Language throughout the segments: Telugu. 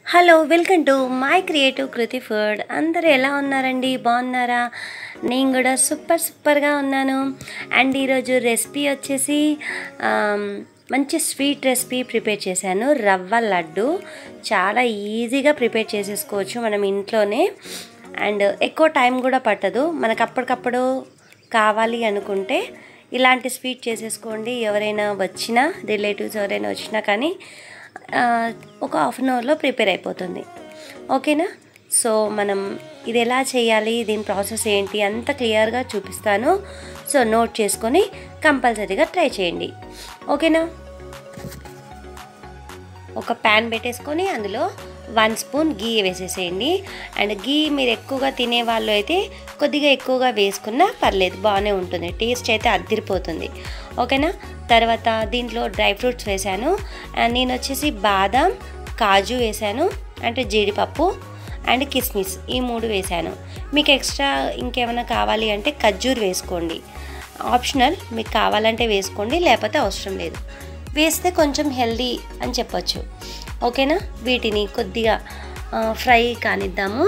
hello welcome to my creative Kriti food అందరూ ఎలా ఉన్నారండి బాగున్నారా నేను కూడా సూపర్ సూపర్గా ఉన్నాను అండ్ ఈరోజు రెసిపీ వచ్చేసి ఆమ్, మంచి స్వీట్ రెసిపీ ప్రిపేర్ చేశాను రవ్వ లడ్డు చాలా ఈజీగా ప్రిపేర్ చేసేసుకోవచ్చు మనం ఇంట్లోనే అండ్ ఎక్కువ టైం కూడా పట్టదు మనకు అప్పటికప్పుడు కావాలి అనుకుంటే ఇలాంటి స్వీట్ చేసేసుకోండి ఎవరైనా వచ్చినా రిలేటివ్స్ ఎవరైనా వచ్చినా కానీ ఆ, ఒక హాఫ్ అన్ అవర్లో ప్రిపేర్ అయిపోతుంది ఓకేనా సో మనం ఇది ఎలా చేయాలి దీని ప్రాసెస్ ఏంటి అంత క్లియర్గా చూపిస్తాను సో నోట్ చేసుకొని కంపల్సరీగా ట్రై చేయండి ఓకేనా ఒక ప్యాన్ పెట్టేసుకొని అందులో వన్ స్పూన్ గీ వేసేసేయండి అండ్ గీ మీరు ఎక్కువగా తినే వాళ్ళు అయితే కొద్దిగా ఎక్కువగా వేసుకున్నా పర్లేదు బాగానే ఉంటుంది టేస్ట్ అయితే అద్దిరిపోతుంది ఓకేనా తర్వాత దీంట్లో డ్రై ఫ్రూట్స్ వేశాను అండ్ నేను వచ్చేసి బాదం కాజు వేశాను అంటే జీడిపప్పు అండ్ కిస్మిస్ ఈ మూడు వేశాను మీకు ఎక్స్ట్రా ఇంకేమైనా కావాలి అంటే ఖర్జూర్ వేసుకోండి ఆప్షనల్ మీకు కావాలంటే వేసుకోండి లేకపోతే అవసరం లేదు వేస్తే కొంచెం హెల్దీ అని చెప్పొచ్చు ఓకేనా వీటిని కొద్దిగా ఆ, ఫ్రై కానిద్దాము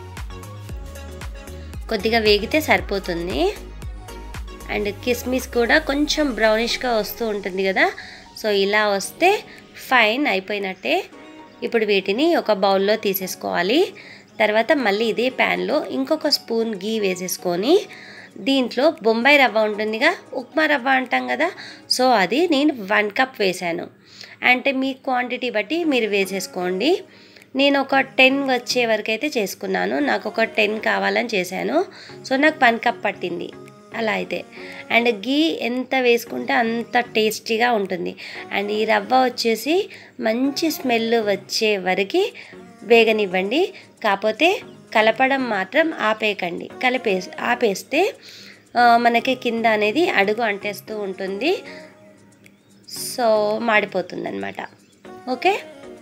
కొద్దిగా వేగితే సరిపోతుంది అండ్ కిస్మిస్ కూడా కొంచెం బ్రౌనిష్గా వస్తూ ఉంటుంది కదా సో ఇలా వస్తే ఫైన్ అయిపోయినట్టే ఇప్పుడు వీటిని ఒక బౌల్లో తీసేసుకోవాలి తర్వాత మళ్ళీ ఇదే ప్యాన్లో ఇంకొక స్పూన్ గీ వేసేసుకొని దీంట్లో బొంబాయి రవ్వ ఉంటుందిగా ఉప్మా రవ్వ అంటాం కదా సో అది నేను వన్ కప్ వేశాను అంటే మీ క్వాంటిటీ బట్టి మీరు వేసేసుకోండి నేను ఒక టెన్ వచ్చే వరకు అయితే చేసుకున్నాను నాకు ఒక టెన్ కావాలని చేశాను సో నాకు వన్ కప్ పట్టింది అలా అయితే అండ్ గీ ఎంత వేసుకుంటే అంత టేస్టీగా ఉంటుంది అండ్ ఈ రవ్వ వచ్చేసి మంచి స్మెల్ వచ్చే వరకు వేగనివ్వండి కాకపోతే కలపడం మాత్రం ఆపేయకండి కలిపే ఆపేస్తే ఆ, మనకి కింద అనేది అడుగు అంటేస్తూ ఉంటుంది సో మాడిపోతుంది అనమాట ఓకే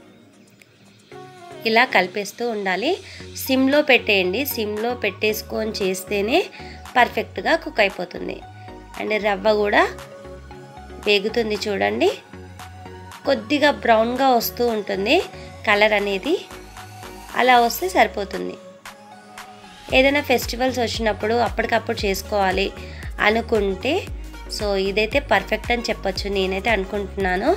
ఇలా కలిపేస్తూ ఉండాలి సిమ్లో పెట్టేయండి సిమ్లో పెట్టేసుకొని చేస్తేనే పర్ఫెక్ట్గా కుక్ అయిపోతుంది అండ్ రవ్వ కూడా వేగుతుంది చూడండి కొద్దిగా బ్రౌన్గా వస్తూ ఉంటుంది కలర్ అనేది అలా వస్తే సరిపోతుంది ఏదైనా ఫెస్టివల్స్ వచ్చినప్పుడు అప్పటికప్పుడు చేసుకోవాలి అనుకుంటే సో ఇదైతే పర్ఫెక్ట్ అని చెప్పొచ్చు నేనైతే అనుకుంటున్నాను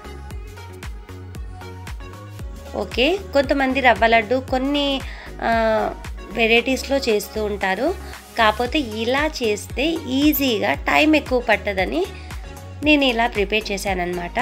ఓకే కొంతమంది రవ్వ లడ్డు కొన్ని వెరైటీస్లో చేస్తూ ఉంటారు కాకపోతే ఇలా చేస్తే ఈజీగా టైం ఎక్కువ పట్టదని నేను ఇలా ప్రిపేర్ చేశానన్నమాట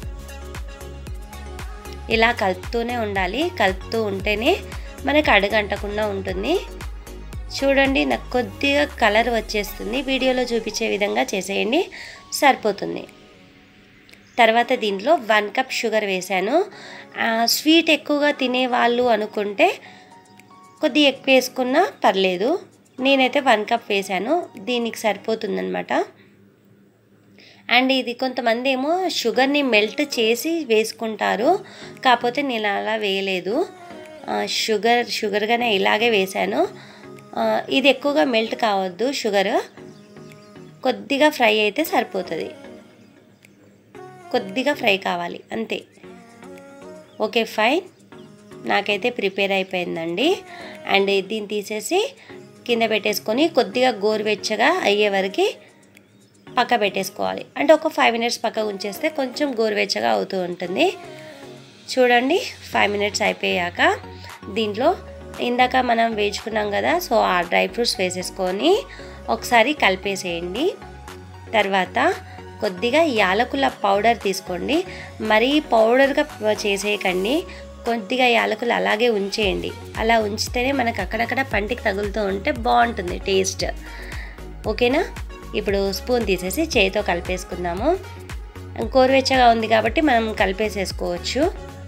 ఇలా కలుపుతూనే ఉండాలి కలుపుతూ ఉంటేనే మనకి అడుగంటకుండా ఉంటుంది చూడండి నాకు కొద్దిగా కలర్ వచ్చేస్తుంది వీడియోలో చూపించే విధంగా చేసేయండి సరిపోతుంది తర్వాత దీంట్లో వన్ కప్ షుగర్ వేశాను ఆ, స్వీట్ ఎక్కువగా తినేవాళ్ళు అనుకుంటే కొద్దిగా ఎక్కువ వేసుకున్నా పర్లేదు నేనైతే వన్ కప్ వేశాను దీనికి సరిపోతుందనమాట అండ్ ఇది కొంతమంది ఏమో షుగర్ని మెల్ట్ చేసి వేసుకుంటారు కాకపోతే నేను అలా వేయలేదు ఆ, షుగర్ షుగర్గానే ఇలాగే వేశాను ఆ, ఇది ఎక్కువగా మెల్ట్ కావద్దు షుగర్ కొద్దిగా ఫ్రై అయితే సరిపోతుంది కొద్దిగా ఫ్రై కావాలి అంతే ఓకే ఫైన్ నాకైతే ప్రిపేర్ అయిపోయిందండి అండ్ దీన్ని తీసేసి కింద పెట్టేసుకొని కొద్దిగా గోరువెచ్చగా అయ్యే వరకు పక్క పెట్టేసుకోవాలి అంటే ఒక ఫైవ్ మినిట్స్ పక్క ఉంచేస్తే కొంచెం గోరువెచ్చగా అవుతూ ఉంటుంది చూడండి ఫైవ్ మినిట్స్ అయిపోయాక దీంట్లో ఇందాక మనం వేసుకున్నాం కదా సో ఆ డ్రై ఫ్రూట్స్ వేసేసుకొని ఒకసారి కలిపేసేయండి తర్వాత కొద్దిగా యాలకుల పౌడర్ తీసుకోండి మరీ పౌడర్గా చేసేయకండి కొద్దిగా యాలకులు అలాగే ఉంచేయండి అలా ఉంచితేనే మనకు అక్కడక్కడ పంటికి తగులుతూ ఉంటే బాగుంటుంది టేస్ట్ ఓకేనా ఇప్పుడు స్పూన్ తీసేసి చేతితో కలిపేసుకుందాము గోరువెచ్చగా ఉంది కాబట్టి మనం కలిపేసేసుకోవచ్చు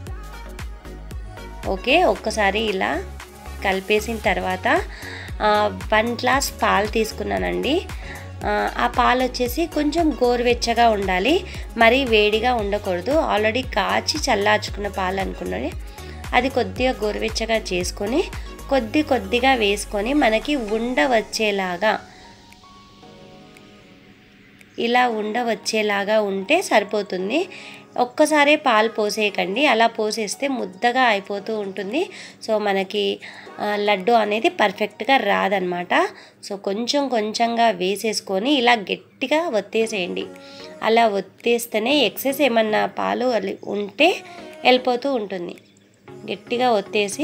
ఓకే ఒక్కసారి ఇలా కలిపేసిన తర్వాత వన్ గ్లాస్ పాలు తీసుకున్నానండి ఆ, ఆ పాలు వచ్చేసి కొంచెం గోరువెచ్చగా ఉండాలి మరీ వేడిగా ఉండకూడదు ఆల్రెడీ కాచి చల్లార్చుకున్న పాలు అనుకున్నది అది కొద్దిగా గోరువెచ్చగా చేసుకొని కొద్ది కొద్దిగా వేసుకొని మనకి ఉండ వచ్చేలాగా ఇలా ఉండ వచ్చేలాగా ఉంటే సరిపోతుంది ఒక్కసారే పాలు పోసేయకండి అలా పోసేస్తే ముద్దగా అయిపోతూ ఉంటుంది సో మనకి ఆ, లడ్డు అనేది పర్ఫెక్ట్గా రాదనమాట సో కొంచెం కొంచెంగా వేసేసుకొని ఇలా గట్టిగా ఒత్తేసేయండి అలా ఒత్తేస్తేనే ఎక్సెస్ ఏమన్నా పాలు అది ఉంటే వెళ్ళిపోతూ ఉంటుంది గట్టిగా ఒత్తేసి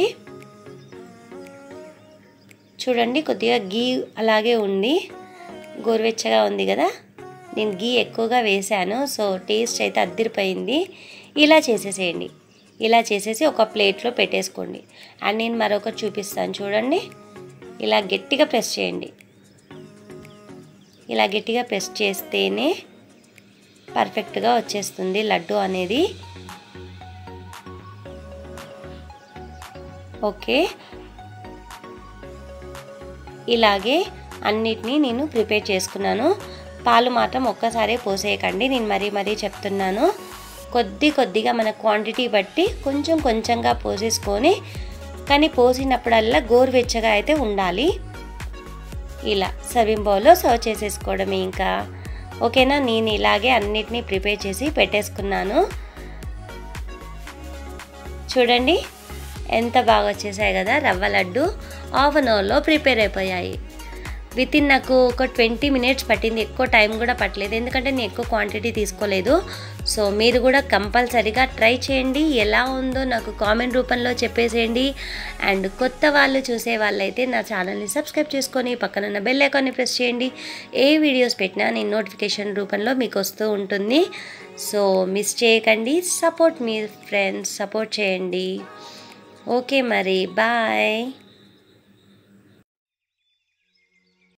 చూడండి కొద్దిగా గీ అలాగే ఉంది గోరువెచ్చగా ఉంది కదా నేను గీ ఎక్కువగా వేశాను సో టేస్ట్ అయితే అద్దరిపోయింది ఇలా చేసేసేయండి ఇలా చేసేసి ఒక ప్లేట్లో పెట్టేసుకోండి అండ్ నేను మరొకటి చూపిస్తాను చూడండి ఇలా గట్టిగా ప్రెస్ చేయండి ఇలా గట్టిగా ప్రెస్ చేస్తేనే పర్ఫెక్ట్గా వచ్చేస్తుంది లడ్డు అనేది ఓకే ఇలాగే అన్నిటినీ నేను ప్రిపేర్ చేసుకున్నాను పాలు మాత్రం ఒక్కసారే పోసేయకండి నేను మరీ మరీ చెప్తున్నాను కొద్ది కొద్దిగా మన క్వాంటిటీ బట్టి కొంచెం కొంచెంగా పోసేసుకొని కానీ పోసినప్పుడల్లా గోరువెచ్చగా అయితే ఉండాలి ఇలా సర్వింగ్ బౌల్లో సర్వ్ చేసేసుకోవడమే ఇంకా ఓకేనా నేను ఇలాగే అన్నిటినీ ప్రిపేర్ చేసి పెట్టేసుకున్నాను చూడండి ఎంత బాగా వచ్చేసాయి కదా రవ్వ లడ్డు హాఫ్ అన్ అవర్లో ప్రిపేర్ అయిపోయాయి విత్ ఇన్ నాకు ఒక ట్వంటీ మినిట్స్ పట్టింది ఎక్కువ టైం కూడా పట్టలేదు ఎందుకంటే నేను ఎక్కువ క్వాంటిటీ తీసుకోలేదు సో మీరు కూడా కంపల్సరీగా ట్రై చేయండి ఎలా ఉందో నాకు కామెంట్ రూపంలో చెప్పేసేయండి అండ్ కొత్త వాళ్ళు చూసే వాళ్ళైతే నా ఛానల్ని సబ్స్క్రైబ్ చేసుకొని పక్కన ఉన్న బెల్ ఐకాన్ని ప్రెస్ చేయండి ఏ వీడియోస్ పెట్టినా నేను నోటిఫికేషన్ రూపంలో మీకు వస్తూ ఉంటుంది సో మిస్ చేయకండి సపోర్ట్ మీ ఫ్రెండ్స్ సపోర్ట్ చేయండి ఓకే మరి బాయ్